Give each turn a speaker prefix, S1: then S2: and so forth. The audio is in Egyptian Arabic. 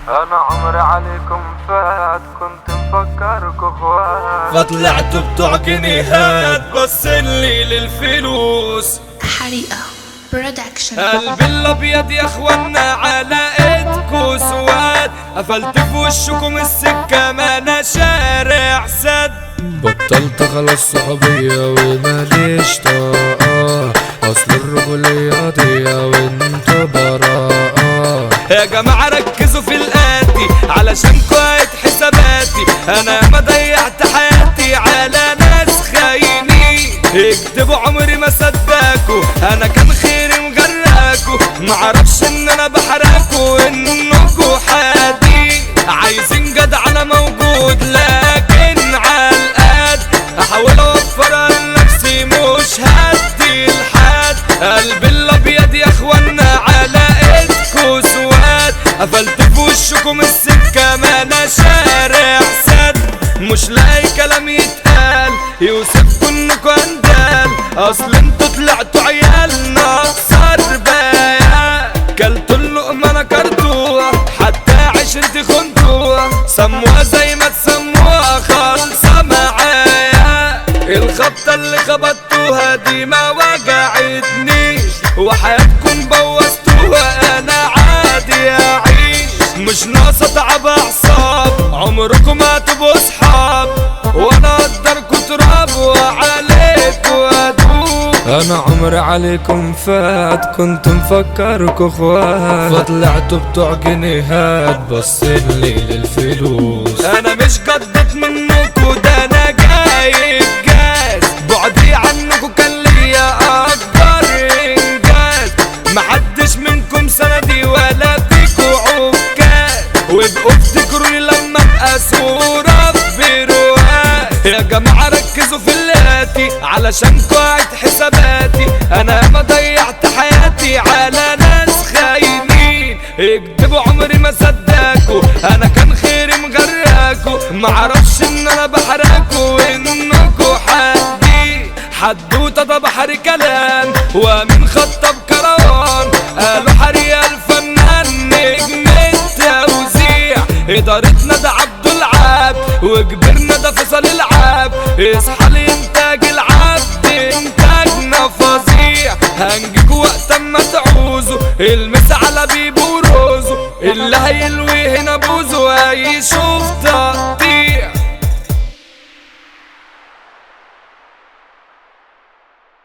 S1: انا عمري عليكم فات كنت مفكركوا اخوات
S2: فطلعتوا بتوع جنيهات بس اللي للفلوس
S3: حريقة برودكشن
S2: قلبي الابيض يا اخوانا على ايدكوا سواد قفلت في وشكم السكه ما انا شارع سد
S4: بطلت خلاص صحوبية وماليش طاقة أصل الرجولية ضية وانت براءة
S2: يا جماعة ركزوا في الآتي علشان كويت حساباتي أنا ما ضيعت حياتي على ناس خاينين اكتبوا عمري ما صدقكوا أنا كان خيري مجراكوا معرفش إن أنا بحرقكوا إنكوا حادين عايزين جدع أنا موجود لكن عالقد أحاول أوفر لنفسي مش هدي لحد قلبي الأبيض يا إخوانا على إيدكوا سواد قفلت في وشكم السكة ما أنا شارع سد مش لاقي كلام يتقال يوسفكوا إنكوا أندال أصل انتوا طلعتوا عيال ناقصة رباية كلتوا اللقمة نكرتوها حتى عشرتي خنتوها سموها زي ما تسموها خالصة معايا الخبطة اللي خبطتوها دي ما وجعتنيش وحياتكم بوظتوها انا عادي اعيش مش ناقصة تعب اعصاب عمركم ما تبقوا صحاب وانا اقدركوا تراب وعليكوا ادوب
S4: أنا عمري عليكم فات كنت مفكركوا اخوات فطلعتوا بتوع جنيهات بس اللي للفلوس
S2: انا مش قدت منكوا ده انا جايب جاز بعدي عنكوا كان ليا اكبر انجاز محدش منكم سندي ولا فيكوا عكاز وابقوا افتكروني لما ابقى صورة في رواق يا جماعة ركزوا في اللاتي علشان قاعد حساباتي انا ما ضيعت حياتي على ناس خاينين اكدبوا عمري ما صدقكوا انا كان خيري مجراكوا معرفش ان انا بحرقكوا وانكوا حدي حدوته ده بحر كلام ومن خطب كروان قالوا حري الفنان نجم التوزيع ادارتنا ده عبد العاب وكبرنا ده فيصل العاب اصحى لانتاج العبد انتاجنا فظيع هنجيكوا وقت ما تعوزوا المس على بيبو وروزو اللي هيلوي هنا بوزو هيشوف